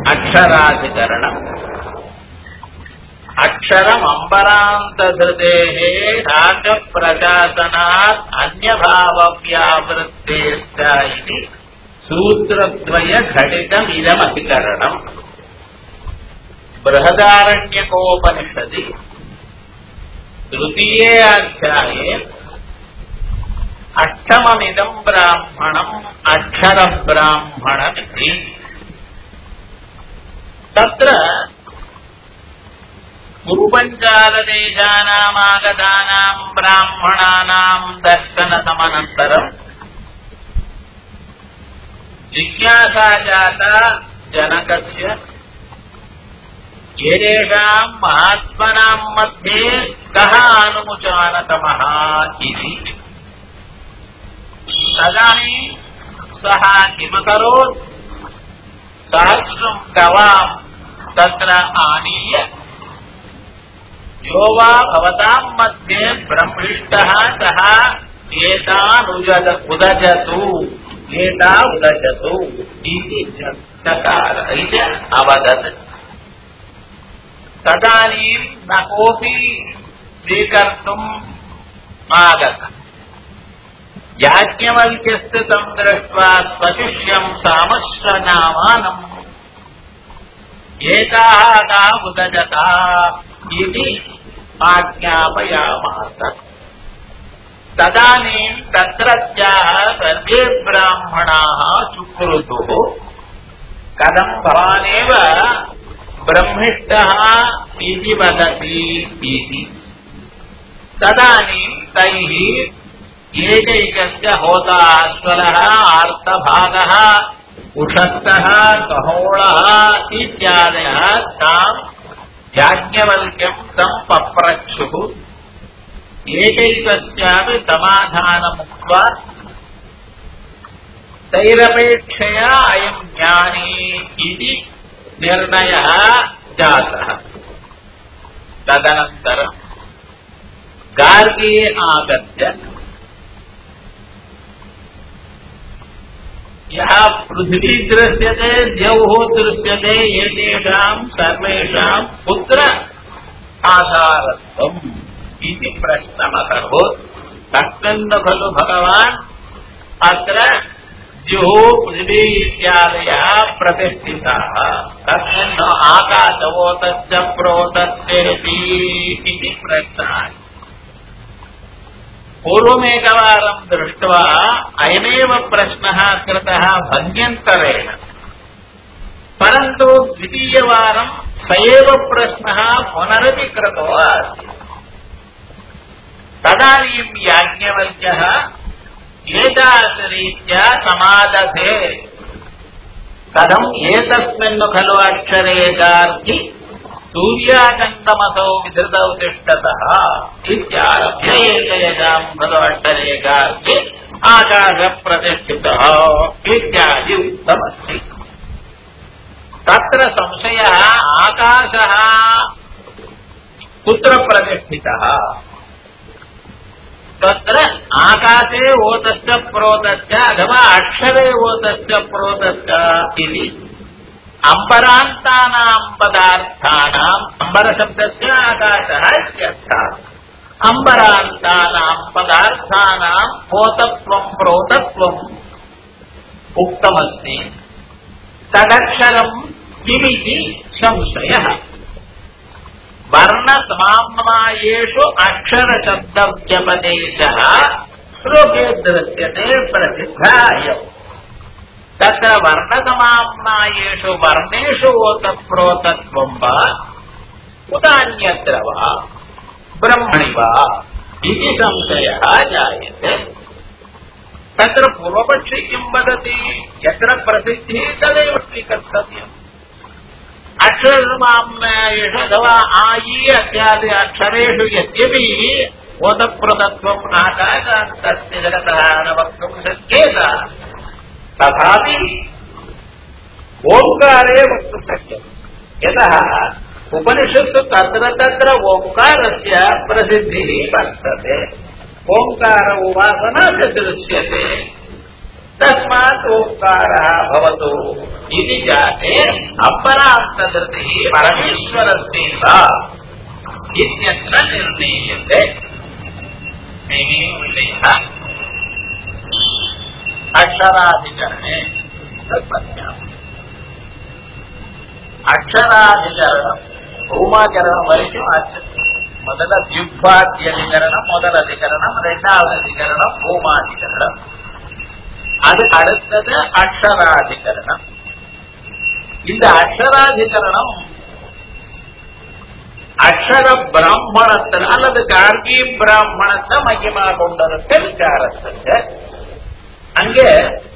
अक्षराधिकरणम् अक्षरम् अम्बरान्तधृतेः राजप्रशासनात् अन्यभावव्यावृत्तेश्च इति सूत्रद्वयघटितमिदमधिकरणम् बृहदारण्यकोपनिषदि तृतीये अध्याये अष्टममिदम् ब्राह्मणम् अक्षरब्राह्मणमिति तत्र गुरुपञ्चालदेशानामागतानाम् ब्राह्मणानाम् दर्शनसमनन्तरम् जिज्ञासा जाता जनकस्य येषाम् महात्मनाम् मध्ये कः अनुमुचानतमः इति तदानीम् सः किमकरोत् सहस्रम् गवाम् तत्र आनीय यो वा भवताम् मध्ये ब्रह्मिष्टः सः एतान् उदज उदजतु एता उदजतु इति चकार इति अवदत् तदानीम् न कोऽपि स्वीकर्तुम् आगतः याज्ञवल्क्यस्य तम् दृष्ट्वा स्वशिष्यम् सामश्रनामानम् एताः का उदजता इति आज्ञापयामास तदानीम् तत्रत्याः सर्वे ब्राह्मणाः चुक्रुतुः कथम् भवानेव ब्रह्मिष्टः इति वदति इति तदानीम् तैः एकैकस्य होताश्वरः आर्तभागः उषस्तः कहोळः इत्यादयः ताम् याज्ञवल्क्यम् तम् पप्रच्छुः एकैकस्यापि समाधानमुक्त्वा तैरपेक्षया अयम् ज्ञानी इति निर्णयः जातः तदनन्तरम् गार्गे आगत्य यः पृथिवी दृश्यते द्यौः दृश्यते एतेषाम् सर्वेषाम् कुत्र आधारत्वम् इति प्रश्नमकरोत् तस्मिन् खलु भगवान् अत्र द्युः पृथिवी इत्यादयः प्रतिष्ठिताः तस्मिन् आकाशवोतश्च प्रोतश्चेति इति प्रश्नः पूर्वमेकवारम् दृष्ट्वा अयमेव प्रश्नः कृतः भङ्ग्यन्तरेण परन्तु द्वितीयवारम् स एव प्रश्नः पुनरपि कृतो आसीत् तदानीम् याज्ञवल्क्यः एतादृशरीत्या समादधे कथम् एतस्मिन् खलु अक्षरे गार्गि सूर्याचन्दमसौ विधृतौ तिष्ठतः इत्यारभ्य एकयजाम् खलु गार्गि आकाशप्रतिष्ठितः इत्यादि उक्तमस्ति तत्र संशयः आकाशः कुत्र प्रतिष्ठितः तत्र आकाशे ओतश्च प्रोतश्च अथवा अक्षरे ओतश्च प्रोतश्च इति अम्बरान्तानाम् पदार्थानाम् अम्बरशब्दस्य आकाशः इत्यर्थः अम्बरान्तानाम् पदार्थानाम् पोतत्वम् प्रोतत्वम् उक्तमस्ति तदक्षरम् किमिति संशयः वर्णसमाम्नायेषु अक्षरशब्दव्यपदेशः श्लोके दृश्यते प्रसिद्धायम् तत्र वर्णसमाम्नायेषु वर्णेषु ओतप्रोतत्वम् वा उदान्यत्र वा ब्रह्मणि वा इति संशयः जायते तत्र पूर्वपक्षे किम् वदति यत्र प्रसिद्धिः तदेव स्वीकर्तव्यम् अक्षरमाम्नायेषु अथवा आयि अत्यादि अक्षरेषु यद्यपि ओतप्रदत्वम् आकाशान्तस्य जगतः न वक्तुम् शक्येत तथापि ओङ्कारे वक्तुं शक्यते यतः उपनिषत्सु तत्र तत्र ओङ्कारस्य प्रसिद्धिः वर्तते ओङ्कार उपासना च दृश्यते तस्मात् ओङ्कारः भवतु इति जाते अपरान्तधृतिः परमेश्वरस्यैव इत्यत्र निर्णीयते विषयः अक्षराधिकरणे तत्पद्याम् அக்ஷராதிகரணம் ரூமாகரணம் வரைக்கும் ஆச்சு முதல்ல தியுக்பாத்தி அதிகரணம் முதல் அதிகரணம் இரண்டாவது அதிகரணம் பூமாதிகரணம் அதுக்கு அடுத்தது அக்ஷராதிகரணம் இந்த அக்ஷராதிகரணம் அக்ஷர பிராமணத்தில் அல்லது கார்கி பிராமணத்தை மையமாக கொண்டிருக்க விசாரத்துக்கு அங்கே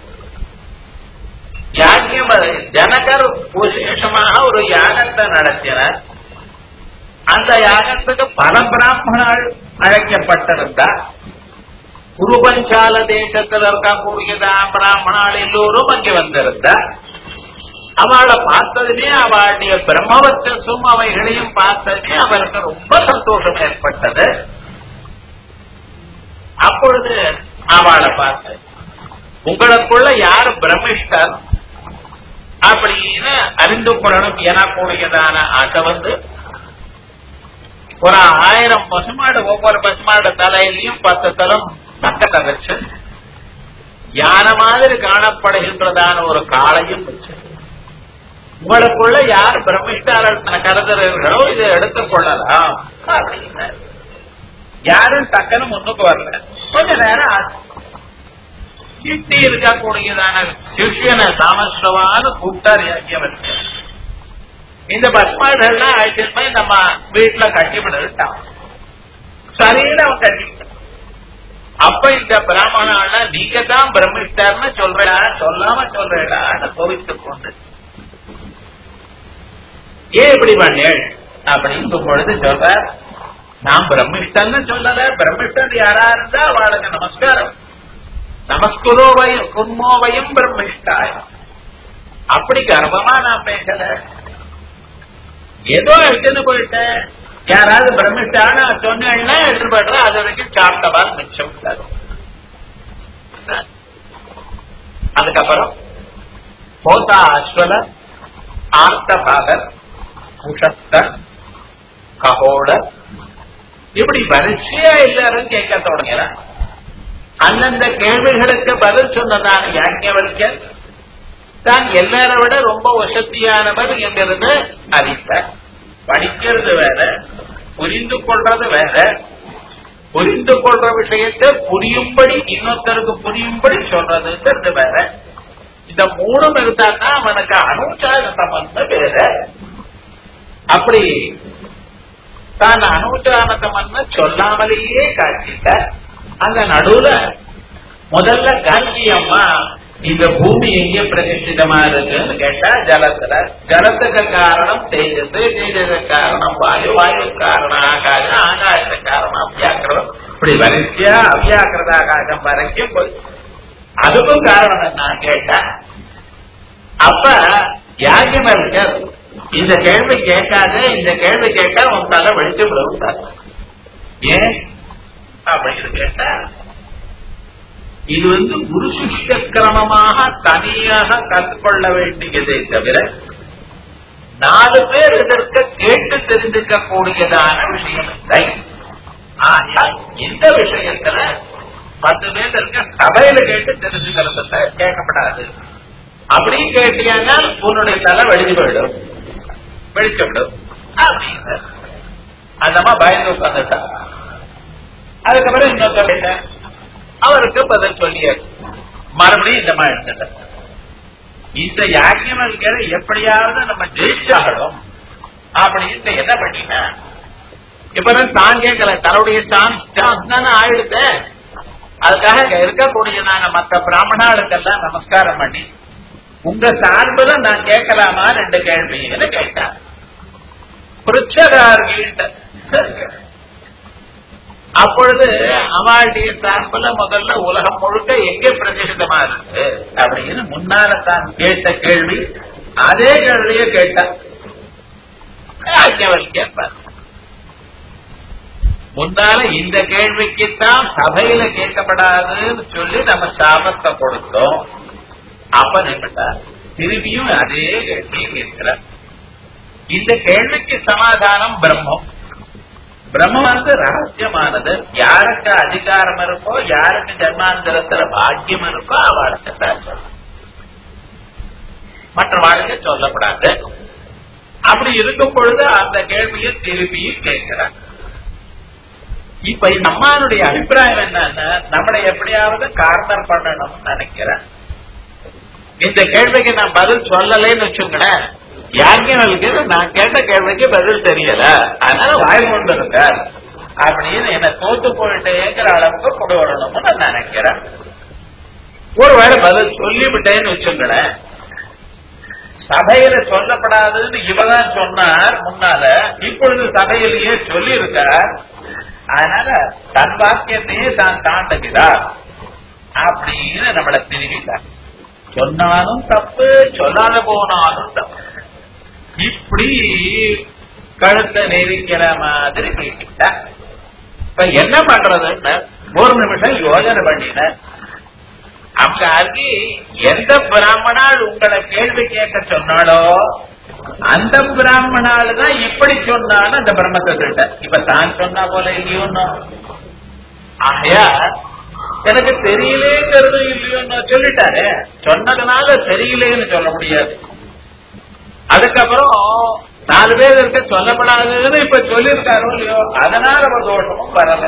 யாக்கியம் ஜனகர் விசேஷமாக ஒரு யாகத்தை நடத்தினார் அந்த யாகத்துக்கு பல பிராமணர்கள் அழைக்கப்பட்டிருந்தார் குருபஞ்சால தேசத்தில் இருக்கக்கூடியதா பிராமணால் எல்லோரும் அங்கே வந்திருந்தார் அவளை பார்த்ததுமே அவளுடைய பிரம்மவச்சசும் அவைகளையும் பார்த்ததுமே அவருக்கு ரொம்ப சந்தோஷம் ஏற்பட்டது அப்பொழுது அவளை பார்த்து உங்களுக்குள்ள யார் பிரமிஷ்டர் அப்படின்னு அறிந்து கொள்ளணும் எனக்கூடியதான ஆசை வந்து ஒரு ஆயிரம் பசுமாடு ஒவ்வொரு பசுமாடு தலையிலையும் பத்து தலம் தக்கத்தை வச்சு யானை மாதிரி காணப்படுகின்றதான ஒரு காளையும் வச்சு உங்களுக்குள்ள யார் பிரமிஷ்டாரன் கருதுறீர்களோ இதை எடுத்துக் கொள்ளலாம் அப்படின்னு யாரும் டக்குன்னு முன்னுக்கு வரல கொஞ்ச நேரம் ஆச்சு கிட்டி இருக்கக்கூடியதான சிஷியனை தாமஸ்ரவான்னு கூப்பிட்டார் யாக்கியவருக்கு இந்த பஸ்மாடுகள்லாம் அழைச்சிட்டு போய் நம்ம வீட்டுல கட்டி விட்டான் சரின்னு அவன் கட்டிக்கிட்டான் அப்ப இந்த பிராமணாலாம் நீங்க தான் பிரமிஷ்டார்னு சொல்றா சொல்லாம சொல்றான்னு கோவித்துக் கொண்டு ஏன் இப்படி பண்ணேள் அப்படின்னு பொழுது சொல்ற நான் பிரம்மிஷ்டன்னு சொல்லல பிரம்மிஷ்டன் யாரா இருந்தா அவளுக்கு நமஸ்காரம் நமஸ்குரோ வயம் குர்மோ வயம் பிரம்மிஷ்டாய அப்படி கர்வமா நான் பேசல ஏதோ எடுத்துன்னு போயிட்டேன் யாராவது பிரம்மிஷ்டான சொன்னா எடுத்துப்படுற அது வரைக்கும் சாப்பிட்டவால் மிச்சம் தரும் அதுக்கப்புறம் போதா அஸ்வல ஆர்த்தபாகர் குஷஸ்தர் ககோடர் இப்படி வரிசையா எல்லாரும் கேட்க தொடங்கிறான் அந்தந்த கேள்விகளுக்கு பதில் சொன்னதான யாக்கியவர்க்கர் தான் எல்லாரை விட ரொம்ப வசதியானவர் என்கிறது அறிந்தார் படிக்கிறது வேற புரிந்து கொள்றது வேற புரிந்து கொள்ற விஷயத்தை புரியும்படி இன்னொருத்தருக்கு புரியும்படி சொல்றதுங்கிறது வேற இந்த மூணும் இருந்தான்னா அவனுக்கு அனுச்சார சம்பந்தம் வேற அப்படி தான் அனுச்சார சம்பந்தம் சொல்லாமலேயே காட்டிட்ட அந்த நடுவுல முதல்ல காஞ்சி அம்மா இந்த பூமி எங்க பிரதிஷ்டிதமா இருக்குன்னு கேட்டா ஜலத்துல ஜலத்துக்கு காரணம் தேஜஸ் தேஜஸுக்கு காரணம் வாயு வாயு காரணம் ஆகாசம் ஆகாசத்துக்கு காரணம் அவ்யாக்கிரம் இப்படி வரிசையா அவ்யாக்கிரத ஆகாசம் வரைக்கும் போய் அதுக்கும் காரணம் என்ன கேட்டா அப்ப யாகிமல்கர் இந்த கேள்வி கேட்காத இந்த கேள்வி கேட்டா உன் தலை வெடிச்சு விடுவார் ஏன் அப்படின்னு கேட்டா இது வந்து குரு சிஷ்ய கிரமமாக தனியாக கற்றுக்கொள்ள வேண்டியதை தவிர நாலு பேர் இதற்கு கேட்டு தெரிந்துக்க கூடியதான விஷயம் இல்லை ஆனால் இந்த விஷயத்துல பத்து பேர் இருக்க சபையில கேட்டு தெரிஞ்சுக்கிறதுல கேட்கப்படாது அப்படி கேட்டீங்கன்னா உன்னுடைய தலை வெடிச்சு போயிடும் வெடிச்சு விடும் அப்படின்னு அந்தமா பயந்து உட்காந்துட்டா அதுக்கப்புறம் இன்னொருத்தர் கேட்ட அவருக்கு பதில் சொல்லியாச்சு மறுபடியும் இந்த மாதிரி எடுத்துட்டார் இந்த யாக்கியமல்களை எப்படியாவது நம்ம ஜெயிச்சாகணும் அப்படின்னு என்ன பண்ணினா இப்பதான் தான் கேட்கல தன்னுடைய சான்ஸ் சான்ஸ் தானே ஆயிடுது அதுக்காக இருக்கக்கூடிய நாங்க மற்ற பிராமணாளுக்கெல்லாம் நமஸ்காரம் பண்ணி உங்க சார்பில் நான் கேட்கலாமா ரெண்டு கேள்வின்னு கேட்டார் பிரிச்சகார்கிட்ட அப்பொழுது அவளுடைய சார்பில் முதல்ல உலகம் முழுக்க எங்க பிரதிஷ்டமா இருக்கு அப்படின்னு முன்னால தான் கேட்ட கேள்வி அதே கேள்வியே கேட்டார் கேட்பார் முன்னால இந்த கேள்விக்குத்தான் சபையில கேட்கப்படாதுன்னு சொல்லி நம்ம சாபத்தை கொடுத்தோம் அப்ப நின்றுட்டார் திரும்பியும் அதே கேள்வி கேட்கிறார் இந்த கேள்விக்கு சமாதானம் பிரம்மம் பிரம்மமானது ரகசியமானது யாருக்கு அதிகாரம் இருக்கோ யாருக்கு ஜன்மாந்திரத்துல பாக்கியம் இருக்கோ அவளுக்கு தான் சொல்லணும் மற்றவாளுக்கு சொல்லப்படாது அப்படி இருக்கும் பொழுது அந்த கேள்வியை திருப்பியும் கேட்கிறாங்க இப்ப நம்மளுடைய அபிப்பிராயம் என்னன்னா நம்மளை எப்படியாவது கார்னர் பண்ணணும்னு நினைக்கிறேன் இந்த கேள்விக்கு நான் பதில் சொல்லலைன்னு வச்சுங்களேன் யாருக்கும் நான் கேட்ட கேள்விக்கு பதில் தெரியல அதனால வாய் கொண்டு இருக்கார் அப்படின்னு என்ன தோத்து போயிட்டேங்கிற அளவுக்கு கொண்டு வரணும்னு நான் நினைக்கிறேன் ஒருவேளை பதில் சொல்லிவிட்டேன்னு வச்சுங்களேன் சபையில சொல்லப்படாதுன்னு இவதான் சொன்னார் முன்னால இப்பொழுது சபையிலேயே சொல்லி இருக்கார் அதனால தன் வாக்கியத்தையே தான் தாண்டுகிறார் அப்படின்னு நம்மளை திரும்பிட்டார் சொன்னாலும் தப்பு சொல்லாத போனாலும் தப்பு இப்படி கழுத்தை நெரிக்கிற மாதிரி பேசிட்டா இப்ப என்ன பண்றதுன்னு ஒரு நிமிஷம் யோஜனை பண்ணின அவங்க அருகே எந்த பிராமணால் உங்களை கேள்வி கேட்க சொன்னாலோ அந்த பிராமணால் தான் இப்படி சொன்னான்னு அந்த பிரம்மத்தை திட்ட இப்ப தான் சொன்னா போல இல்லையோன்னு ஆகையா எனக்கு தெரியலேங்கிறது இல்லையோன்னு சொல்லிட்டாரு சொன்னதுனால தெரியலேன்னு சொல்ல முடியாது அதுக்கப்புறம் நாலு பேர் இருக்க சொல்லப்படாதுன்னு இப்ப சொல்லியிருக்காரோ இல்லையோ அதனால ஒரு தோஷமும் வரல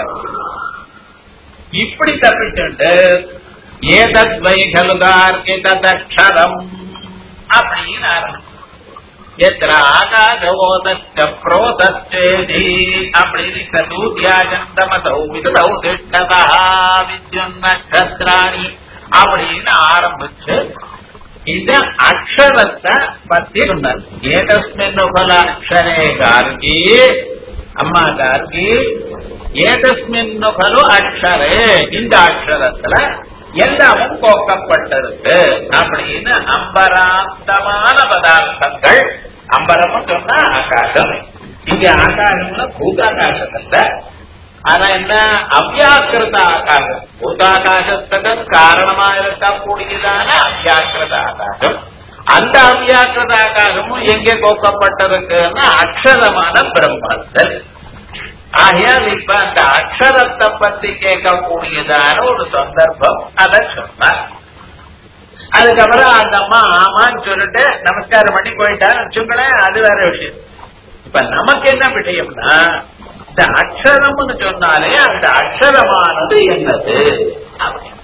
இப்படி தப்பிச்சுட்டு ஏதத் வைகலுகார் ஏததக்ஷரம் அப்படின்னு ஆரம்பிச்சு எத்திர ஆகாசவோதஸ்ட புரோதச்சேதி அப்படின்னு சதூத்யாஜந்தமதௌ விததௌ திஷ்டதா வித்யுன் நட்சத்திராணி அப்படின்னு ஆரம்பிச்சு இந்த அக்ஷரத்தை பத்தி சொன்னார் ஏதஸ்மின் உபல அக்ஷரே கார்கி அம்மா கார்கி ஏதஸ்மின் உபலு அக்ஷரே இந்த அக்ஷரத்துல எல்லாமும் போக்கப்பட்டிருக்கு அப்படின்னு அம்பராந்தமான பதார்த்தங்கள் அம்பரம்னு சொன்னா ஆகாசம் இங்க ஆகாசம்னா பூதாகாசம் இல்ல ஆனா என்ன அவ்யாக்கிருத ஆகாசம் பூதாகாசத்துக்கு காரணமா இருக்கக்கூடியதான அவ்யாக்கிருத ஆகாசம் அந்த அவ்யாக்கிருத ஆகாசமும் எங்கே கோக்கப்பட்டிருக்குன்னா அக்ஷரமான பிரம்மத்தில் ஆகையால் இப்ப அந்த அக்ஷரத்தை பத்தி கேட்கக்கூடியதான ஒரு சந்தர்ப்பம் அதை சொன்னார் அதுக்கப்புறம் அந்த அம்மா ஆமான்னு சொல்லிட்டு நமஸ்காரம் பண்ணி போயிட்டான்னு வச்சுங்களேன் அது வேற விஷயம் இப்ப நமக்கு என்ன விஷயம்னா இந்த அக்ஷரம்னு சொன்னாலே அந்த அக்ஷரமானது என்னது அப்படின்னு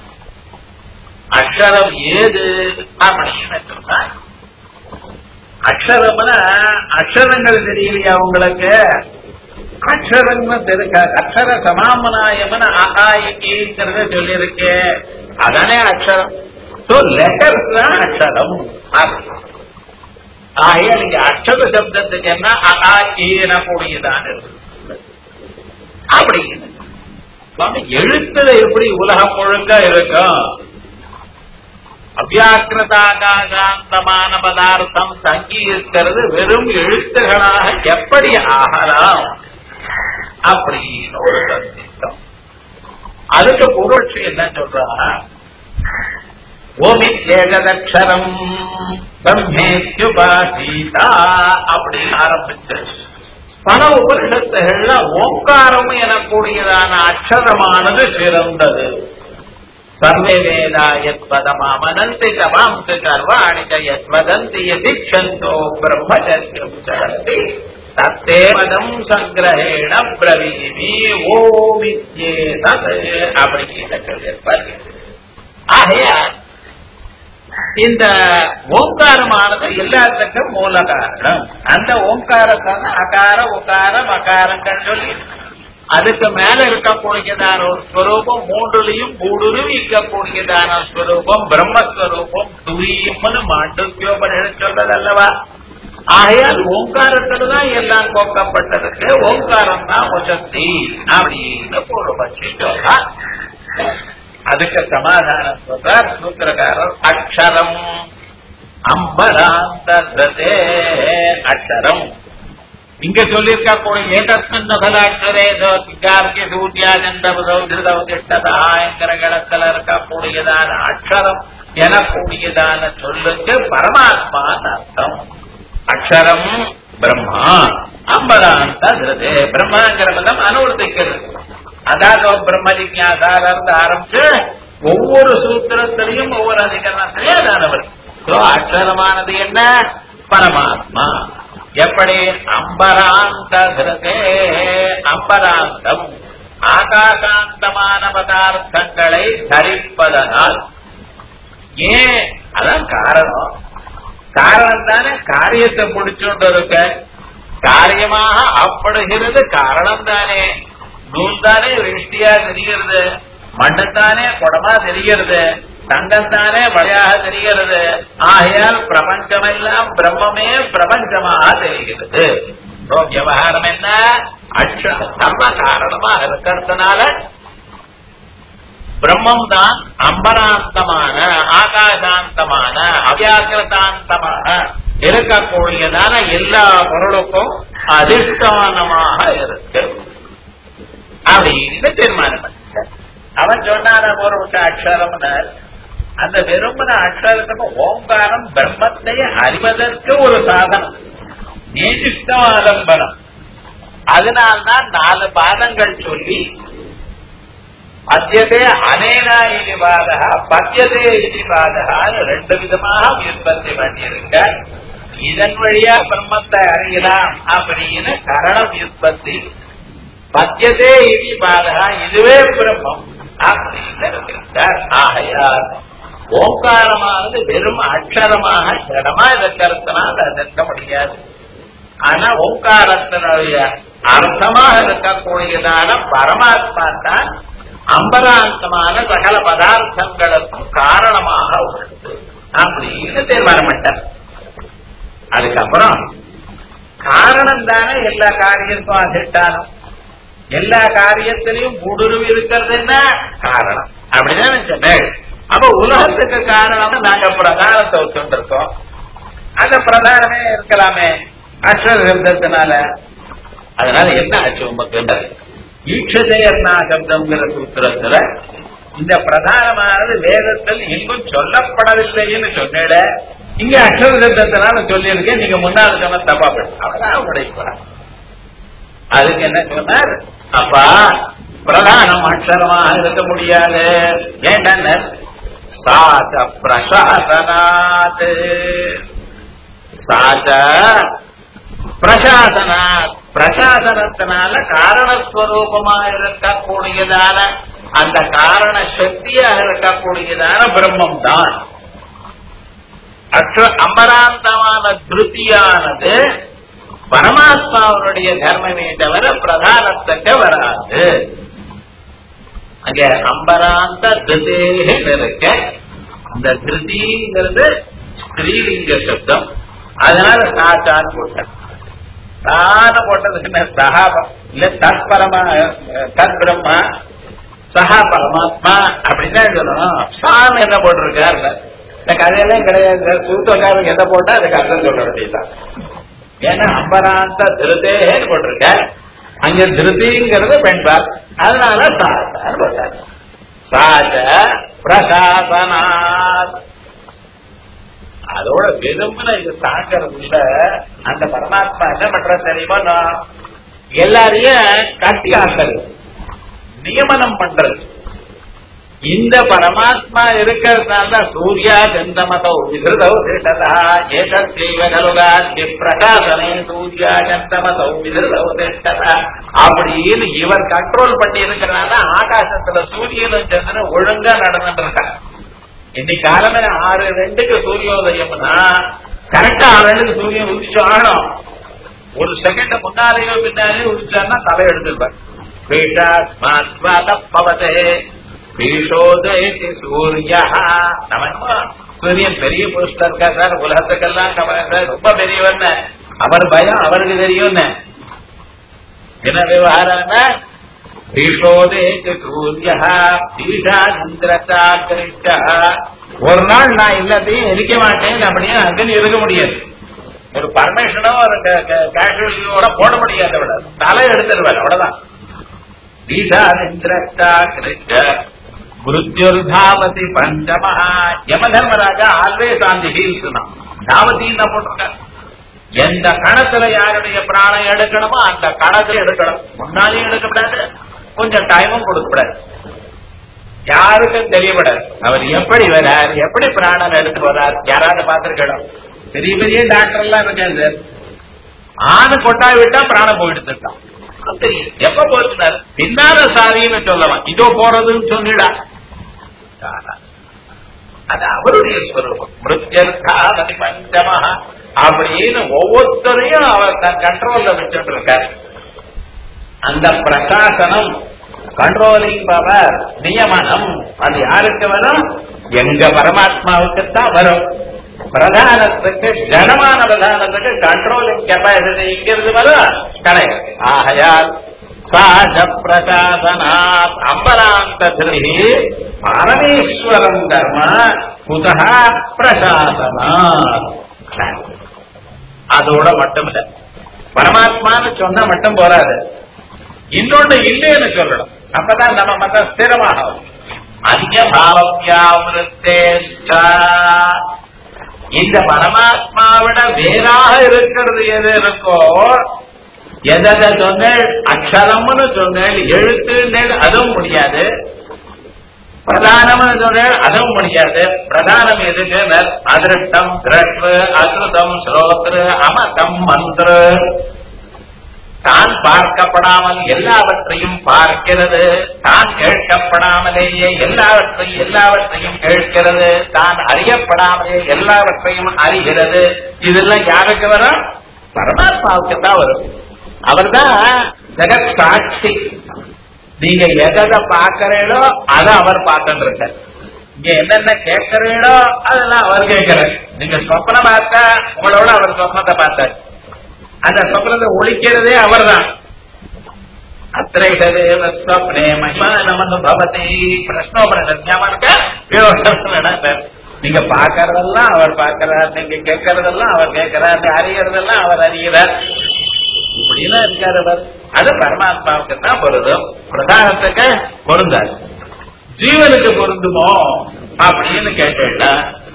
அக்ஷரம் ஏது அப்படின்னு சொன்னா அக்ஷரம்னா அக்ஷரங்கள் தெரியலையா உங்களுக்கு அக்ஷரம்னு தெரிக்க அக்ஷர சமாமனாயம்னு ஆகாயிக்கிறத சொல்லியிருக்கேன் அதானே அக்ஷரம் சோ லெட்டர்ஸ் தான் அக்ஷரம் ஆகையா நீங்க அக்ஷர சப்தத்துக்கு என்ன அகாயின கூடியதான் இருக்கு அப்படி சுவாமி எழுத்துல எப்படி உலகம் முழுக்க இருக்கும் அவ்யாக்கிரதாகாசாந்தமான பதார்த்தம் தங்கி இருக்கிறது வெறும் எழுத்துகளாக எப்படி ஆகலாம் அப்படின்னு ஒரு சந்தித்தம் அதுக்கு புகழ்ச்சி என்ன சொல்றா ஓமி ஏகதக்ஷரம் பிரம்மேத்யுபாசீதா அப்படின்னு ஆரம்பிச்சு பல உபனிஷத்துகள்ல ஓங்காரம் எனக்கூடியதான அக்ஷரமானது சிறந்தது சர்வே வேதா யத் பதமாமனந்தி சமாம்ச சர்வாணி ச யத் வதந்தி யதிச்சந்தோ பிரம்மச்சரியம் சரந்தி தத்தே பதம் சங்கிரகேண பிரவீமி ஓமித்யே தத் அப்படின்னு சொல்லியிருப்பார் ஆகையால் இந்த ஓங்காரமானது எல்லாத்துக்கும் மூல காரணம் அந்த ஓங்காரத்தான அகார உகார மகாரங்கள் சொல்லி அதுக்கு மேல இருக்கக்கூடியதான ஒரு ஸ்வரூபம் மூன்றுலையும் ஊடுருவி இருக்கக்கூடியதான ஸ்வரூபம் பிரம்மஸ்வரூபம் துரியம்னு மாண்டுக்கியோபனிடம் சொல்றது அல்லவா ஆகையால் ஓங்காரத்துல தான் எல்லாம் கோக்கப்பட்டதுக்கு ஓங்காரம் தான் வசந்தி அப்படின்னு பூர்வபட்சி சொல்றா அதுக்கு சமாதானம் சொல்றார் சூத்திரக்காரர் அக்ஷரம் அம்பராந்தே அக்ஷரம் இங்க சொல்லியிருக்க கூட ஏதஸ்மின் நகலாட்சரே சிங்கார்கே சூர்யாஜந்தபதா என்கிற இடத்துல இருக்கக்கூடியதான அக்ஷரம் எனக்கூடியதான சொல்லுக்கு பரமாத்மான்னு அர்த்தம் அக்ஷரம் பிரம்மா அம்பதாந்த திருது பிரம்மாங்கிற பதம் அனுவர்த்திக்கிறது அதாவது பிரம்ம ஜிக்யாசால இருந்து ஆரம்பிச்சு ஒவ்வொரு சூத்திரத்திலையும் ஒவ்வொரு அதிகரணத்திலையும் அதானவர் அக்ஷரமானது என்ன பரமாத்மா எப்படி அம்பராந்த கிருதே அம்பராந்தம் ஆகாசாந்தமான பதார்த்தங்களை தரிப்பதனால் ஏன் அதான் காரணம் காரணம் தானே காரியத்தை பிடிச்சோண்டு இருக்க காரியமாக அப்படுகிறது காரணம் தானே நூல் தானே விருஷ்டியா தெரிகிறது மண்ணு தானே குடமா தெரிகிறது தங்கம் தானே வழியாக தெரிகிறது ஆகையால் பிரபஞ்சமெல்லாம் பிரம்மமே பிரபஞ்சமாக தெரிகிறது விவகாரம் என்ன அக்ஷ சர்வ காரணமாக இருக்கிறதுனால பிரம்மம் தான் அம்பராந்தமான ஆகாசாந்தமான அவ்யாக்கிரதாந்தமான இருக்கக்கூடியதான எல்லா பொருளுக்கும் அதிஷ்டானமாக இருக்கு அப்படின்னு தீர்மானம் பண்ணிட்டார். அவன் சொன்னான ஒரு அக்ஷரம்னு அந்த விரும்பின அக்ஷரத்துக்கு ஓங்காரம் பிரம்மத்தை அறிவதற்கு ஒரு சாதனம் நேசிஷ்டமாலம்பனம் அதனால்தான் நாலு பாதங்கள் சொல்லி பத்தியதே அனேனா இனி பாதகா பத்தியதே இனி பாதகான்னு ரெண்டு விதமாக உற்பத்தி பண்ணியிருக்க இதன் வழியா பிரம்மத்தை அறியலாம் அப்படின்னு கரண உற்பத்தி பத்தியதே இனி பாதகா இதுவே பிரம்மம் அப்படின்னு இருக்கிறார் ஆகையால் ஓங்காரமானது வெறும் அக்ஷரமாக ஜடமா இருக்கிறதுனால அது நிற்க முடியாது ஆனா ஓங்காரத்தினுடைய அர்த்தமாக இருக்கக்கூடியதான பரமாத்மா தான் அம்பராந்தமான சகல பதார்த்தங்களுக்கும் காரணமாக உள்ளது அப்படின்னு தீர்மானம் பண்ணிட்டார் அதுக்கப்புறம் காரணம் தானே எல்லா காரியத்துக்கும் அதிஷ்டானம் எல்லா காரியத்திலையும் ஊடுருவி இருக்கிறது என்ன காரணம் அப்படிதான் சொன்னேன் அப்ப உலகத்துக்கு காரணம் நாங்க பிரதானத்தை வச்சுருக்கோம் அந்த பிரதானமே இருக்கலாமே அஸ்வதத்தினால அதனால என்ன ஆச்சு உமக்கு ஈட்சதையர்னா சப்தம்ங்கிற சூத்திரத்துல இந்த பிரதானமானது வேதத்தில் எங்கும் சொல்லப்படவில்லைன்னு சொன்னேட இங்க அக்ஷரத்தினால சொல்லியிருக்கேன் நீங்க முன்னாள் சொன்ன தப்பா போயிடும் அவதான் உடைப்பார் அதுக்கு என்ன சொன்னார் அப்பா பிரதானம் அக்ஷரமாக இருக்க முடியாது ஏன்டான சாத பிரசாசனாத் சாத பிரசாசனாத் பிரசாசனத்தினால காரணஸ்வரூபமா இருக்கக்கூடியதான அந்த காரண சக்தியாக இருக்கக்கூடியதான பிரம்மம் தான் அற்ற அமராந்தமான திருப்தியானது பரமாத்மாவனுடைய தர்மமே தவிர பிரதானத்துக்கு வராது அங்க அம்பராந்த திருதேக இருக்க அந்த திருதிங்கிறது ஸ்திரீலிங்க சப்தம் அதனால சாச்சான்னு போட்டார் தான போட்டதுக்கு என்ன சகாபம் இல்ல தற்பரமா தத் பிரம்மா சகா பரமாத்மா அப்படின்னு சொல்லணும் சாமி என்ன போட்டிருக்காரு இந்த கதையெல்லாம் கிடையாது சூத்தக்காரங்க எதை போட்டா அதுக்கு அர்த்தம் சொல்ல வேண்டியதுதான் ஏன்னா அம்பராந்த திருதேன்னு போட்டிருக்க அங்க திருதிங்கிறது பெண்பால் அதனால சாதான்னு போட்டார் சாஜ பிரசாசனாத் அதோட விரும்பின இது தாங்கிறது இல்ல அந்த பரமாத்மா என்ன பண்ற தெரியுமா நான் எல்லாரையும் கட்டி ஆக்குறது நியமனம் பண்றது இந்த பரமாத்மா இருக்கிறதுனால தான் சூர்யா சந்தமதோ விதிருதோ திட்டதா ஏதேவ கலுகாந்தி பிரகாசனே சூர்யா சந்தமதோ விதிருதோ திட்டதா அப்படின்னு இவர் கண்ட்ரோல் பண்ணி இருக்கிறனால ஆகாசத்துல சூரியனும் சந்திரன் ஒழுங்கா நடந்துட்டு இருக்காங்க இன்னைக்கு காலமே ஆறு ரெண்டுக்கு சூரியோதயம்னா கரெக்டா ஆறு ரெண்டுக்கு சூரியன் உதிச்சு ஆகணும் ஒரு செகண்ட் முன்னாலேயோ பின்னாலேயோ உதிச்சாருன்னா தலை எடுத்துருப்பார் பவதே பீஷோதயதி சூரியா நம்ம சூரியன் பெரிய புருஷன் இருக்கா சார் உலகத்துக்கெல்லாம் கவனம் ரொம்ப பெரியவர் அவர் பயம் அவருக்கு தெரியும் என்ன விவகாரம்னா பீஷோதேக்கு சூரிய பீஷாந்திரா ஒரு நாள் நான் எல்லாத்தையும் எரிக்க மாட்டேன் அப்படின்னு அங்கன்னு இருக்க முடியாது ஒரு பர்மிஷனோ ஒரு கேஷுவலியோட போட முடியாது விட தலை எடுத்துருவார் அவ்வளவுதான் வீடாதிந்திரா கிருஷ்ண மிருத்யுர்தாவதி பஞ்சமா Yama Dharmaraja always on the heels தான் தாவதின்னு தான் போட்டிருக்காரு எந்த கணத்துல யாருடைய பிராணம் எடுக்கணுமோ அந்த கணத்துல எடுக்கணும் முன்னாலேயும் எடுக்கப்படாது கொஞ்சம் டைமும் கொடுக்கப்படாது யாருக்கும் தெரியப்படாது அவர் எப்படி வரார் எப்படி பிராணம் எடுத்து வரார் யாராவது பார்த்திருக்கணும் பெரிய பெரிய டாக்டர் எல்லாம் இருக்கேன் சார் ஆணு கொட்டாய் விட்டா பிராணம் போயிட்டு இருக்கான் தெரியும் எப்ப போயிருந்தார் பின்னால சாரின்னு சொல்லலாம் இதோ போறதுன்னு சொல்லிடா அது அவருடைய ஸ்வரூபம் மிருத்யர்காதி பஞ்சமா அப்படின்னு ஒவ்வொருத்தரையும் அவர் தன் கண்ட்ரோல்ல வச்சுட்டு இருக்கார் அந்த பிரசாசனம் கண்ட்ரோலிங் பவர் நியமனம் அது யாருக்கு வரும் எங்க பரமாத்மாவுக்குத்தான் வரும் பிரதானத்துக்கு ஜனமான பிரதானத்துக்கு கண்ட்ரோலிங் கெப்பாசிட்டி இங்கிருந்து வரும் கிடையாது ஆகையால் சாஜ பிரசாசனாத் அம்பராந்த திருஹி பரமேஸ்வரம் தர்ம குதா பிரசாசனாத் அதோட மட்டும் இல்ல பரமாத்மான்னு சொன்னா மட்டும் போறாது இன்னொன்னு இல்லைன்னு சொல்லணும் அப்பதான் நம்ம மதம் ஸ்திரமாகும் அந்நிய பாவம்யாவிருத்தேஷ்டா இந்த பரமாத்மாவிட வேறாக இருக்கிறது எது இருக்கோ எதை சொன்னேன் அக்ஷரம்னு சொன்னேன் எழுத்துன்னு அதுவும் முடியாது பிரதானம்னு சொன்னேன் அதுவும் முடியாது பிரதானம் எதுக்கு அதிருஷ்டம் திரஷ்டு அசுதம் ஸ்ரோத்ரு அமதம் மந்திர தான் பார்க்கப்படாமல் எல்லாவற்றையும் பார்க்கிறது தான் கேட்கப்படாமலேயே எல்லாவற்றையும் எல்லாவற்றையும் கேட்கிறது தான் அறியப்படாமலே எல்லாவற்றையும் அறிகிறது இதெல்லாம் யாருக்கு வரும் பரமாத்மாவுக்கு தான் வரும் அவர்தான் ஜெகத் சாட்சி நீங்க எதை பார்க்கறீங்களோ அதை அவர் பார்த்துட்டு இருக்கார் இங்க என்னென்ன கேட்கறீங்களோ அதெல்லாம் அவர் கேட்கிறார் நீங்க சொப்னம் பார்த்தா உங்களோட அவர் சொப்னத்தை பார்த்தார் அந்த சொப்னத்தை ஒழிக்கிறதே அவர்தான் அத்திரைகதேவ ஸ்வப்னே மகிமானமனு பவதி பிரஷ்னோபரணம் ஞாபகம் இருக்கா விவகாரம் நீங்க பாக்கறதெல்லாம் அவர் பார்க்கிறார் நீங்க கேட்கறதெல்லாம் அவர் கேட்கிறார் அறியறதெல்லாம் அவர் அறிகிறார் இப்படிலாம் இருக்காரு அவர் அது பரமாத்மாவுக்கு தான் பொருந்தும் பிரதானத்துக்கு பொருந்தாது ஜீவனுக்கு பொருந்துமோ அப்படின்னு கேட்டா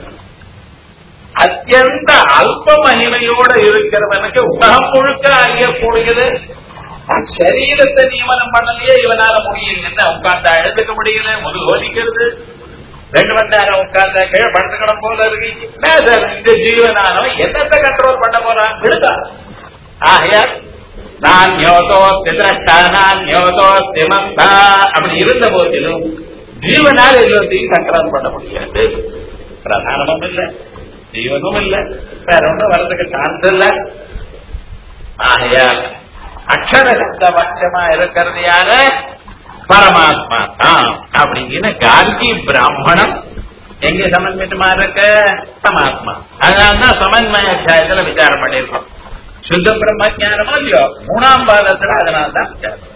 அத்தியந்த அல்ப மகிமையோட இருக்கிறவனுக்கு உலகம் முழுக்க அறியக்கூடியது சரீரத்தை நியமனம் பண்ணலையே இவனால முடியல என்ன உட்கார்ந்தா எழுதுக்க முடியல முதுகு ஒலிக்கிறது ரெண்டு மணி நேரம் உட்கார்ந்த கீழே படுத்துக்கணும் போல இருக்கு என்ன சார் இந்த ஜீவனானோ என்னத்தை கண்ட்ரோல் பண்ண போறான் விடுதா ஆகையால் நான் யோதோ திரஷ்டா நான் யோதோ திமந்தா அப்படி இருந்த போதிலும் ஜீவனால் எல்லாத்தையும் கண்ட்ரோல் பண்ண முடியாது பிரதானமும் இல்லை ஜீவனும் இல்லை வேற ஒன்றும் வர்றதுக்கு சான்ஸ் இல்லை ஆகையால் அக்ஷர சப்த பட்சமா இருக்கிறது யாரு பரமாத்மா தான் அப்படின்னு காந்தி பிராமணம் எங்க சமன்வயமா இருக்கு பரமாத்மா அதனால்தான் சமன்வய அத்தியாயத்துல விசாரம் பண்ணியிருக்கோம் சுத்த பிரம்ம ஜானமோ இல்லையோ மூணாம் பாதத்துல அதனால்தான் விசாரம்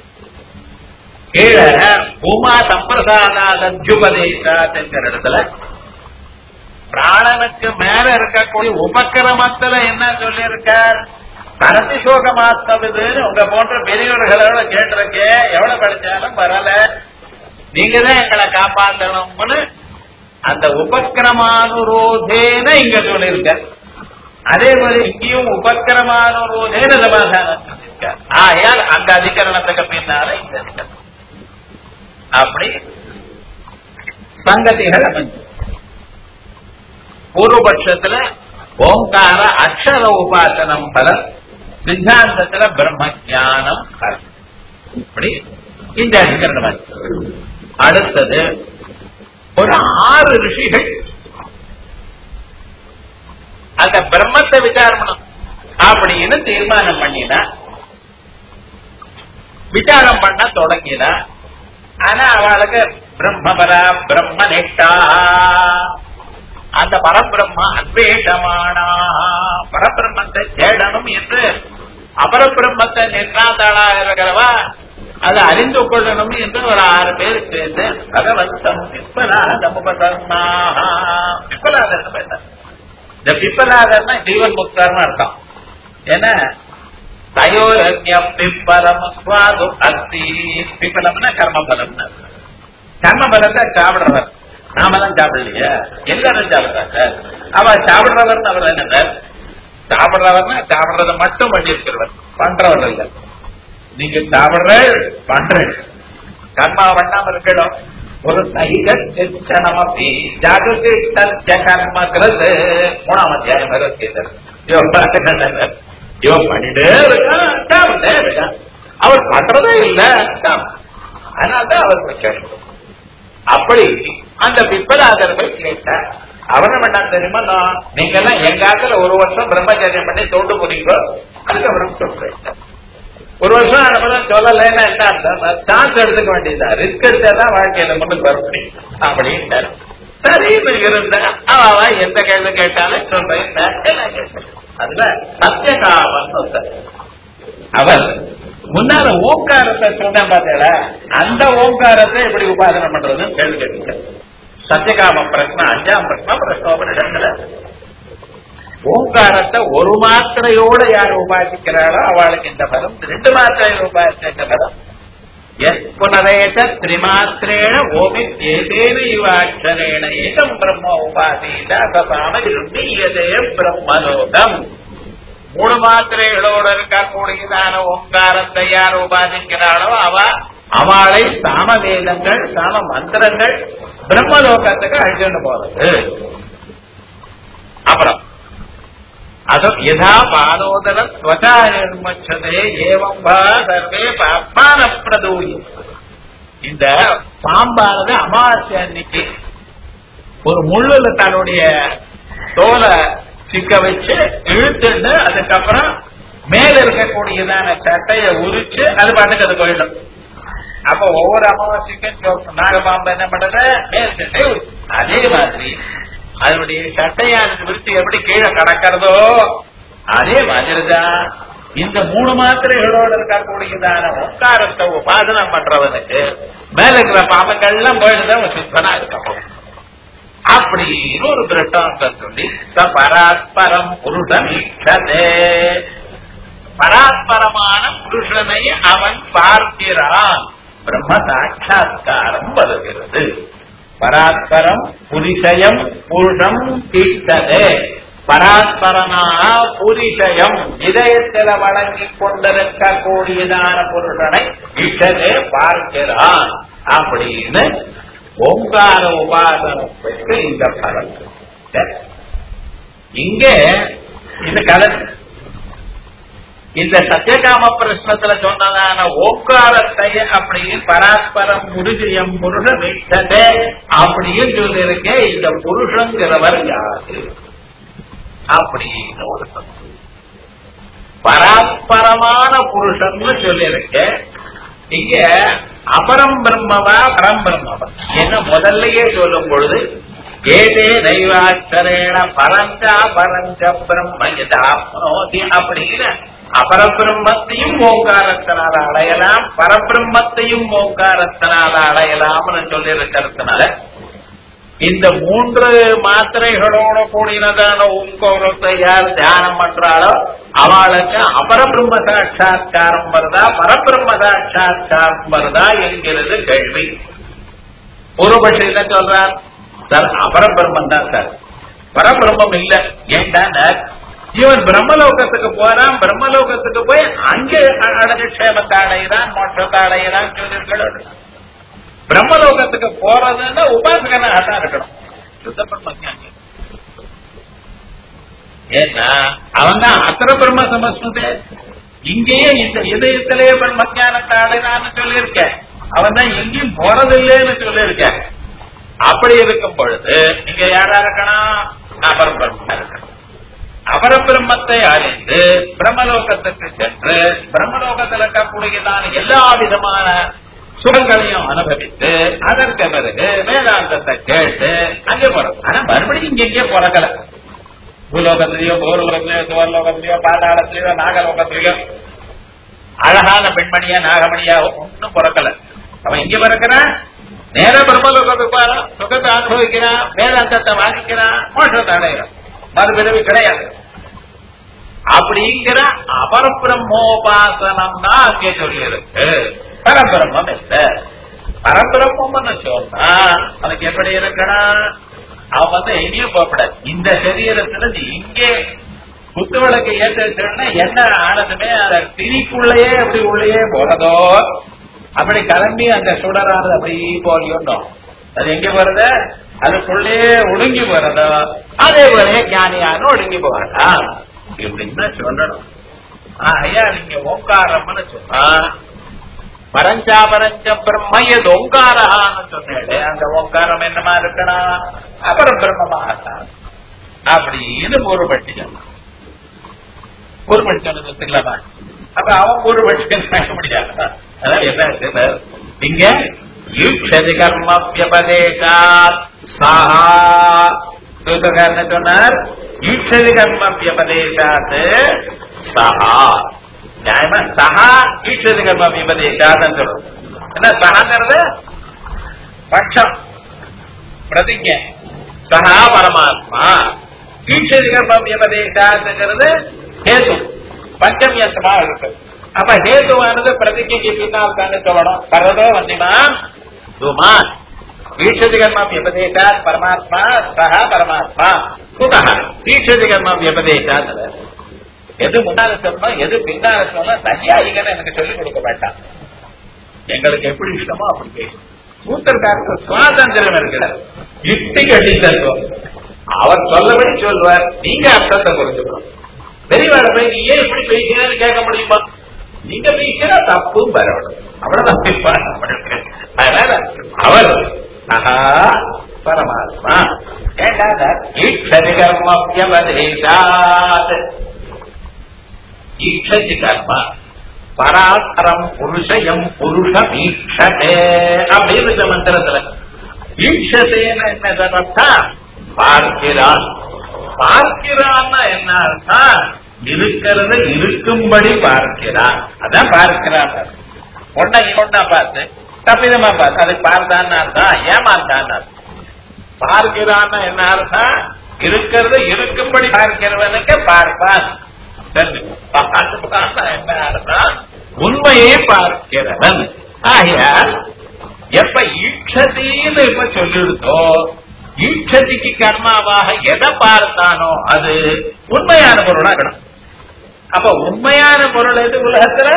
கீழே பூமா சம்பிரசாதாத்யுபதேசாத்துங்கிற இடத்துல பிராணனுக்கு மேல இருக்கக்கூடிய உபக்கிரமத்துல என்ன சொல்லியிருக்கார் கரத்தி சோகமாத்ததுன்னு உங்க போன்ற பெரியவர்களோட கேட்டிருக்கே எவ்வளவு படிச்சாலும் வரல நீங்க தான் எங்களை காப்பாற்றணும்னு அந்த உபக்கிரமானுரோதேன இங்க சொல்லியிருக்க அதே மாதிரி இங்கேயும் உபக்கிரமானுரோதேன சமாதானம் சொல்லியிருக்கார் ஆயால் அந்த அதிகரணத்துக்கு பின்னால இந்த அதிகரணம் அப்படி சங்கதிகள் அமைஞ்சு பூர்வபட்சத்துல ஓங்கார அக்ஷர உபாசனம் பலன் சித்தாந்தத்துல பிரம்ம ஜானம் பலன் இப்படி இந்த அதிகரணம் அடுத்தது ஒரு ஆறு ரிஷிகள் அந்த பிரம்மத்தை விசாரம் அப்படின்னு தீர்மானம் பண்ணினா விசாரம் பண்ண தொடங்கினா ஆனா அவளுக்கு பிரம்மபரா பிரம்ம நிஷ்டா அந்த பரபிரம்ம அன்வேஷமானா பரபிரம்மத்தை தேடணும் என்று அபரபிரம்மத்தை நின்றாதாளா இருக்கிறவா அதை அறிந்து கொள்ளணும் என்று ஒரு ஆறு பேர் சேர்ந்து பகவந்தம் விஸ்வநாதம் உபதர்மாக விஸ்வநாதன் பேச இந்த பிப்பலாதர்னா ஜீவன் முக்தார்னு அர்த்தம் ஏன்னா தயோரண்யம் பிப்பலம் சுவாது அஸ்தி பிப்பலம்னா கர்மபலம்னு அர்த்தம். கர்மபலத்தை சாப்பிடுறவர் நாம தான் சாப்பிடலையா எல்லாரும் சாப்பிடுறாங்க அவ சாப்பிடுறவர்னு அவர் என்ன சார் சாப்பிடுறவர்னா சாப்பிடுறத மட்டும் பண்ணியிருக்கிறவர் பண்றவர் இல்ல நீங்க சாப்பிடுற பண்ற கர்மா பண்ணாம இருக்கணும் ஒரு தைகமப்பி ஜாகிரதை கர்ம கிரது மூணாம் அத்தியாயம் இருபத்தி இவன் பண்ணிட்டே இருக்கான் சாப்பிட்டே இருக்கான் அவர் பண்றதே இல்ல அதனால்தான் அவர் விசேஷம் அப்படி அந்த பிப்பலாதர் போய் கேட்டார் அவன வேண்டாம் தெரியுமா நான் நீங்க எல்லாம் எங்க ஆத்துல ஒரு வருஷம் பிரம்மச்சரியம் பண்ணி தோண்டு போறீங்க அதுக்கப்புறம் சொல்றேன் ஒரு வருஷம் அனுபவம் சொல்லலைன்னா என்ன அர்த்தம் சான்ஸ் எடுத்துக்க வேண்டியதா ரிஸ்க் எடுத்தாதான் வாழ்க்கையில மட்டும் வர முடியும் அப்படின்ட்டாரு சரி இருந்த அவ எந்த கேள்வி கேட்டாலும் சொல்றேன் எல்லாம் கேட்டேன் அதுல சத்தியகாமன் ஒருத்தர் அவர் முன்னால ஓங்காரத்தை சொன்னேன் பார்த்தீங்களா அந்த ஓங்காரத்தை எப்படி உபாசனை பண்றதுன்னு கேள்வி கேட்டீங்க சத்தியகாம பிரச்சனை அஞ்சாம் பிரச்சனை பிரச்சனை ஓங்காரத்தை ஒரு மாத்திரையோட யார் உபாசிக்கிறாரோ அவளுக்கு இந்த பதம் ரெண்டு மாத்திரையில் உபாசித்த இந்த பதம் எஸ் புனரேத திரிமாத்திரேண ஓமி ஏதேன இவாட்சரேண ஏகம் பிரம்ம உபாசீத சசாம இருந்தீயதே பிரம்மலோகம் மூணு மாத்திரைகளோட இருக்கக்கூடியதான ஓங்காரத்தை யார் உபாசிக்கிறாளோ அவ அவளை சாம வேதங்கள் சாம மந்திரங்கள் பிரம்மலோகத்துக்கு அழிச்சுட்டு போறது அப்புறம் அது யதா பாலோதர ஸ்வதா நிர்மச்சதே ஏவம் பா சர்வே பாப்பான பிரதூயி இந்த பாம்பானது அமாவாசை அன்னைக்கு ஒரு முள்ளுல தன்னுடைய தோலை சிக்க வச்சு இழுத்துட்டு அதுக்கப்புறம் மேல இருக்கக்கூடியதான சட்டையை உரிச்சு அது பாட்டுக்கு அது போயிடும் அப்ப ஒவ்வொரு அமாவாசைக்கும் நாகபாம்பு என்ன பண்றது மேல் சட்டை உரிச்சு. அதே மாதிரி அதனுடைய சட்டையானது விரிச்சு எப்படி கீழே கடக்கிறதோ அதே மாதிரிதான் இந்த மூணு மாத்திரைகளோட இருக்கக்கூடியதான ஒங்காரத்தை உபாசனம் பண்றவனுக்கு மேல இருக்கிற பாம்புகள்லாம் போயிட்டு சுத்தனா இருக்கப்போ அப்படின்னு ஒரு திருஷ்டாந்தம் சொல்லி ச பராத்பரம் புருஷமீட்சதே பராத்பரமான புருஷனை அவன் பார்க்கிறான் பிரம்ம சாட்சா்காரம் வருகிறது பராத்பரம் புரிஷயம் புருஷம் தீட்டதே பராத்பரனா புரிஷயம் இதயத்தில் வழங்கிக் கொண்டிருக்கக்கூடியதான புருஷனை இட்டதே பார்க்கிறான் அப்படின்னு ஓங்கார உபாசனத்துக்கு இந்த பலன் இங்கே இது கதை இந்த சத்தியகாம பிரശ്னத்துல சொன்னதான ஓங்காரத்தை அப்படின்னு பராஸ்பரம் புருஷயம் புருஷ விட்டதே அப்படின்னு சொல்லியிருக்கேன் இந்த புருஷங்கிறவர் யாரு அப்படின்னு ஒரு தத்துவம். பராஸ்பரமான புருஷன்னு சொல்லியிருக்கேன் இங்க அபரம் பிரம்மவா பரம் பிரம்மவா என்ன முதல்லயே சொல்லும் பொழுது ஏதே தெய்வாட்சரேண பரஞ்சா பரஞ்ச பிரம்ம யதாப்னோதி அப்படின்னு அபரபிரம்மத்தையும் ஓங்காரத்தினால அடையலாம் பரபிரம்மத்தையும் ஓங்காரத்தினால அடையலாம்னு சொல்லி இருக்கிறதுனால இந்த மூன்று மாத்திரைகளோட கூடினதான ஓங்காரத்தை யார் தியானம் பண்றாளோ அவளுக்கு அபரபிரம்ம சாட்சா்காரம் வருதா பரபிரம்ம சாட்சா்காரம் வருதா என்கிறது கேள்வி பூர்வபட்சி என்ன சொல்றார் சார் அபரபிரம்மன் தான் சார் பரபிரம்மம் இல்ல ஏன்டா இவன் பிரம்மலோகத்துக்கு போறான் பிரம்மலோகத்துக்கு போய் அங்கே அழகு க்ஷேமத்தை அடைகிறான் மோட்சத்தை அடைகிறான் சொல்லியிருக்கிறார் பிரம்மலோகத்துக்கு போறதுன்னா உபாசகனாக தான் இருக்கணும் சுத்த பிரம்மஞானி ஏன்னா அவன் தான் அத்தர பிரம்ம சமஸ்மதே இங்கேயே இந்த இதயத்திலேயே பிரம்மஞானத்தை அடைனான்னு சொல்லியிருக்கேன் அவன் தான் எங்கேயும் போறதில்லைன்னு சொல்லியிருக்கேன் அப்படி இருக்கும் பொழுது நீங்க யாரா இருக்கணும் அபரபிரம்ம இருக்கணும் அபரபிரம்மத்தை அறிந்து பிரம்மலோகத்துக்கு சென்று பிரம்மலோகத்தில் இருக்கக்கூடியதான எல்லா விதமான சுகங்களையும் அனுபவித்து அதற்கு பிறகு வேதாந்தத்தை கேட்டு அங்கே போறோம் ஆனா மறுபடியும் இங்க எங்கேயோ பிறக்கல பூலோகத்திலேயோ பூர்லோகத்திலேயோ சுவர்லோகத்திலேயோ பாதாளத்திலேயோ நாகலோகத்திலேயோ அழகான பெண்மணியா நாகமணியா ஒன்னும் பிறக்கல அவன் இங்க பிறக்கிறான் நேர பிரம்மலோகத்துக்கு போறான் சுகத்தை அனுபவிக்கிறான் வேதாந்தத்தை வாங்கிக்கிறான் மோஷத்தை அடைகிறான் மறுபிறவி கிடையாது அப்படிங்கிற அபரபிரம்மோபாசனம் தான் அங்கே சொல்லியிருக்கு பரபிரம்மம் இல்ல பரபிரம்மம்னு சொன்னா அதுக்கு எப்படி இருக்கணும் அவன் வந்து எங்கேயும் போகக்கூடாது இந்த சரீரத்துல நீ இங்கே குத்து விளக்கு ஏற்றுனா என்ன ஆனதுமே அந்த திரிக்குள்ளேயே அப்படி உள்ளேயே போறதோ அப்படி கிளம்பி அந்த சுடரானது அப்படி போலியோண்டோம் அது எங்க போறது அதுக்குள்ளேயே ஒடுங்கி போறதோ அதே போல ஞானியான ஒடுங்கி போவாரா இப்படின்னு சொல்லணும் ஐயா நீங்க ஓங்காரம்னு சொன்னா பரஞ்சா பரஞ்ச பிரம்மயது ஓங்காரஹான்னு சொன்னேன் அந்த ஓங்காரம் என்னமா இருக்கணும் அப்புறம் பிரம்மமாக அப்படின்னு ஒரு பட்டியல் ஒரு மனுஷன் வச்சுக்கலாமா அப்ப அவன் ஒரு மனுஷன் பேச முடியாது அதான் என்ன இருக்கு இங்க ஈக்ஷதி கர்மவியபதேசா சாஹா சூத்திரக்காரன் சொன்னார் ஈக்ஷதி கர்மவியபதேசாத் சஹா நியாயமா சஹா ஈக்ஷதி கர்மவியபதேசாத் சொல்றோம் என்ன சஹாங்கிறது பட்சம் பிரதிஜை சஹா பரமாத்மா ஈக்ஷதி கர்மவியபதேசாத்துங்கிறது ஹேது பஞ்சமியசமா இருக்கு அப்ப ஹேதுவானது பிரதிஜைக்கு பின்னால் தானே சொல்லணும் பரதோ வந்திமான் துமான் ஈஷதி கர்ம வியபதேசாத் பரமாத்மா சஹ பரமாத்மா குதா ஈஷதி கர்ம வியபதேசாத் எது முன்னால சொல்லணும் எது பின்னால சொல்லணும் நையாயிகன்னு எனக்கு சொல்லிக் கொடுக்க மாட்டான் எங்களுக்கு எப்படி இஷ்டமோ அப்படி பேசும் சூத்திரக்காரருக்கு சுவாதந்திரம் இருக்கிறார் யுக்தி கட்டித்தத்துவம் அவர் சொல்லபடி சொல்வார் நீங்க அர்த்தத்தை புரிஞ்சுக்கணும் பெரியவாட போய் நீ ஏன் இப்படி பேசுகிறேன்னு கேட்க முடியுமா நீங்க பேசினா தப்பும் வரணும் அவ்வளவுதான் அதனால அவர் சகா பரமாத்மா ஈட்சதி கர்மவியபதேசாத் ஈட்சதி கர்ம பராக்கரம் புருஷயம் புருஷம் ஈட்சதே அப்படின்னு இந்த மந்திரத்துல ஈட்சதேன்னு என்ன அர்த்தம் பார்க்கிறான் பார்க்கிறான்னா என்ன அர்த்தம் இருக்கிறத இருக்கும்படி பார்க்கிறான் அதான் பார்க்கிறான் ஒன்ன இன்னொன்னா பார்த்து தப்பிதமா பார்த்து அதுக்கு பார்த்தான்னு அர்த்தம் ஏமாந்தான் அர்த்தம் பார்க்கிறான்னு என்ன அர்த்தம் இருக்கிறத இருக்கும்படி பார்க்கிறவனுக்கு பார்ப்பான் என்ன அர்த்தம் உண்மையை பார்க்கிறவன் ஆகையால் எப்ப ஈட்சத்தின்னு இப்ப சொல்லிருந்தோ ஈட்சதிக்கு கர்மாவாக எதை பார்த்தானோ அது உண்மையான பொருளா இருக்கணும் அப்ப உண்மையான பொருள் எது உலகத்துல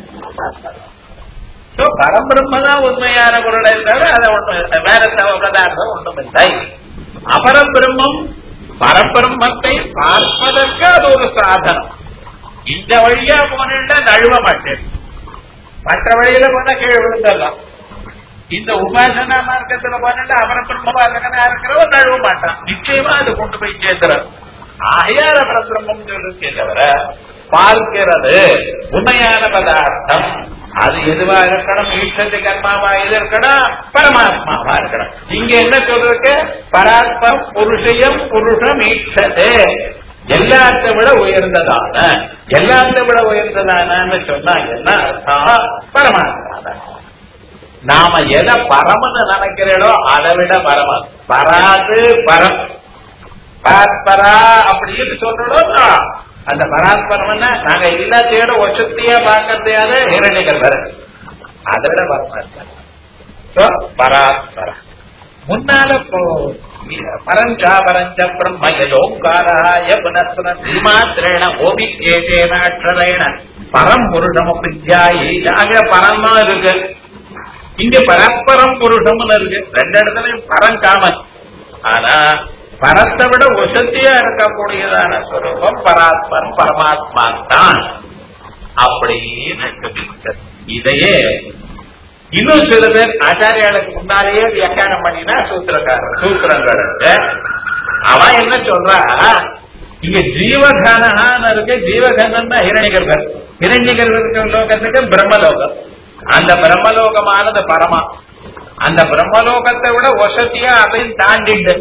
பரபிரம்ம தான் உண்மையான பொருளை தவிர அதை ஒண்ணு வேற பதார்த்தம் ஒன்றும் இல்லை அபரபிரம்மம் பரபிரம்மத்தை பார்ப்பதற்கு அது ஒரு சாதனம் இந்த வழியா போனா நழுவ மாட்டேன் மற்ற வழியில போனா கீழே விழுந்தலாம் இந்த உபாசனா மார்க்கத்துல போனா அபரபிரம்ம உபாசகனா இருக்கிறவன் நழுவ மாட்டான் நிச்சயமா அது கொண்டு போய் சேர்க்கிறார் ஆயார பரபிரம்மம் இருக்கே தவிர பார்க்கிறது உண்மையான பதார்த்தம் அது எதுவா இருக்கணும் ஈஸ்வரி கர்மாவா இது இருக்கணும் பரமாத்மாவா இருக்கணும் இங்க என்ன சொல்றதுக்கு பராத்மம் புருஷயம் புருஷம் ஈட்சதே எல்லாத்தை விட உயர்ந்ததான எல்லாத்தை விட உயர்ந்ததானு சொன்னா என்ன அர்த்தம் பரமாத்மா தான் நாம எதை பரமன்னு நினைக்கிறோம் அதை விட பரமன் பராது பரம் பரா அப்படின்னு சொல்றோம் அந்த பராத்பரம் நாங்க எல்லாத்தையோட ஒசத்தியா பார்க்கறது யாரு இரண்டிகர் அதை விட பரமாத்மா பராத்பர முன்னால பரஞ்சா பரஞ்ச பிரம்மயோங்காராய புனஸ்திரேண ஓபி ஏதேன அக்ஷரேண பரம் புருஷம் பித்யாயி அங்க பரமா இருக்கு இங்க பரஸ்பரம் புருஷம்னு இருக்கு ரெண்டு இடத்துலயும் பரம் காமன் ஆனா பரத்தை விட வசதியா இருக்கக்கூடியதான ஸ்வரூபம் பராத்மன் பரமாத்மா தான் அப்படின்னு சொல்லிவிட்டார் இதையே இன்னும் சில பேர் ஆச்சாரியாளுக்கு முன்னாலேயே வியாக்கியானம் பண்ணினா சூத்திரக்காரர் சூத்திரங்கள் அவன் என்ன சொல்றா இங்க ஜீவகனான்னு இருக்கு ஜீவகனா ஹிரணிகர்கள் ஹிரண்யகர் இருக்கிற லோகத்துக்கு பிரம்மலோகம் அந்த பிரம்மலோகமானது பரமா அந்த பிரம்மலோகத்தை விட வசதியா அதையும் தாண்டிண்டு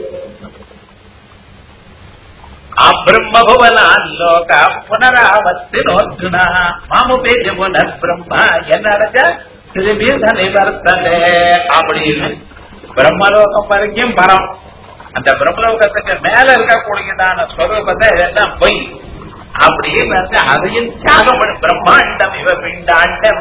அப்ரம்மபுவனாலோக புனராவர்த்தினோர்ஜுனா மாமுபேஜ புனர் பிரம்மா என்ன திரும்பி நிவர்த்தனே அப்படின்னு பிரம்மலோகம் வரைக்கும் பரம் அந்த பிரம்மலோகத்துக்கு மேல இருக்கக்கூடியதான ஸ்வரூபத்தை இதெல்லாம் பொய் அப்படின்னு வந்து அதையும் தியாகம் பண்ணி பிரம்மாண்டம் இவ பிண்டாண்டம்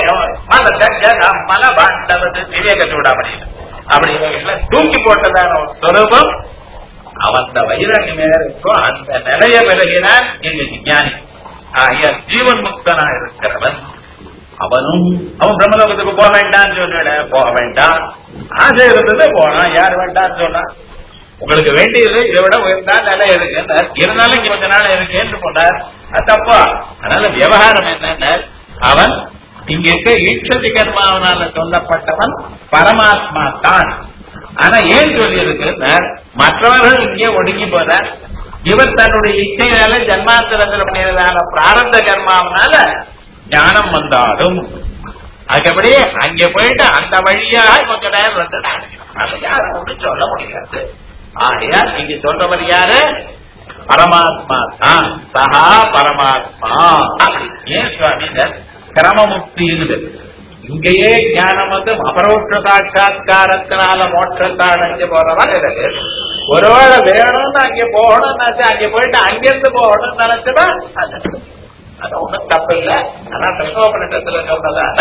மல மலபாண்டவது விவேக சூடாமணி அப்படி இவங்கெல்லாம் தூக்கி போட்டதான ஒரு ஸ்வரூபம் அவன் வைரங்கி மேல இருக்கோ அந்த நிலைய விலகினான் எங்க விஞ்ஞானி ஆகிய ஜீவன் முக்தனா இருக்கிறவன் அவனும் அவன் பிரம்மலோகத்துக்கு போக வேண்டாம்னு சொன்ன போக வேண்டாம் ஆசை இருந்தது போனான் யார் வேண்டாம்னு சொன்னான் உங்களுக்கு வேண்டியது இதை விட உயர்ந்தா நிலை இருக்கு இருந்தாலும் இங்க கொஞ்ச நாள் இருக்கேன்னு போனார் அது தப்பா அதனால விவகாரம் என்னன்னா அவன் இங்க இருக்க ஈட்சதி கர்மாவனால சொல்லப்பட்டவன் பரமாத்மா தான் ஆனா ஏன் சொல்லி இருக்கு மற்றவர்கள் இங்கே ஒடுங்கி போனார் இவர் தன்னுடைய இச்சையினால ஜன்மாந்திரத்தில் பண்ணியதான பிராரந்த கர்மாவனால ஞானம் வந்தாலும் அதுக்கபடியே அங்க போயிட்டு அந்த வழியாக கொஞ்ச நேரம் வந்து அதை யாரும் ஒன்றும் சொல்ல முடியாது ஆகையால் நீங்க சொல்றவர் யாரு பரமாத்மா தான் சகா பரமாத்மா அப்படி ஏன் சுவாமி கிரமமுக்தின்னு இங்கேயே ஞானம் வந்து அபரோட்ச சாட்சா்காரத்தினால மோட்சத்தை அடைஞ்சு போறவன் இருக்கு ஒருவேளை வேணும்னு அங்கே போகணும்னு நினைச்சு அங்கே போயிட்டு அங்கிருந்து போகணும்னு நினைச்சா அது ஒண்ணும் தப்பு இல்ல ஆனா தத்துவபனிடத்துல சொன்னதான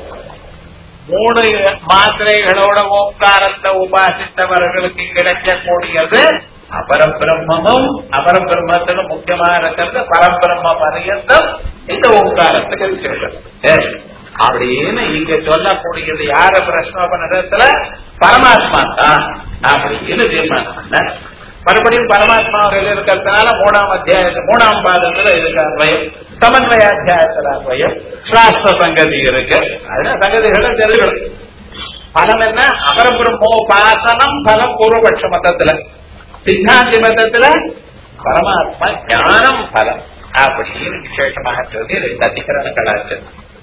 மூணு மாத்திரைகளோட ஓங்காரத்தை உபாசித்தவர்களுக்கு கிடைக்கக்கூடியது அபரபிரம்மமும் அபரபிரம்மத்திலும் முக்கியமா இருக்கிறது பரபிரம்ம பரியந்தம் இந்த ஓங்காரத்துக்கு விசேஷம் அப்படின்னு இங்க சொல்லக்கூடியது யார பிரஸ்னோபனிடத்துல பரமாத்மா தான் அப்படின்னு தீர்மானம் பண்ண மறுபடியும் பரமாத்மா இருக்கிறதுனால மூணாம் அத்தியாயத்து மூணாம் பாதத்துல இதுக்கு அன்வயம் சமன்வயாத்தியாயத்துல அன்வயம் சாஸ்திர சங்கதி இருக்கு அதுல சங்கதிகளை தெரிஞ்சுக்கணும் பலம் என்ன அபரபிரம்மோபாசனம் பலம் பூர்வபட்ச மதத்துல சித்தாந்தி மதத்துல பரமாத்மா ஞானம் பலம் அப்படின்னு விசேஷமாக சொல்லி ரெண்டு அதிகரணங்களாச்சு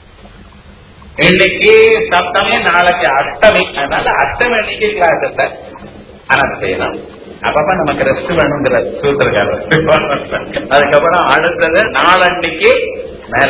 இன்னைக்கு சப்தமி நாளைக்கு அஷ்டமி அதனால அஷ்டமி அன்னைக்கு கிளாஸ் இல்லை ஆனா செய்யலாம் அப்பப்ப நமக்கு ரெஸ்ட் வேணுங்கிற சூத்திரக்காரர் அதுக்கப்புறம் அடுத்தது நாளன்னைக்கு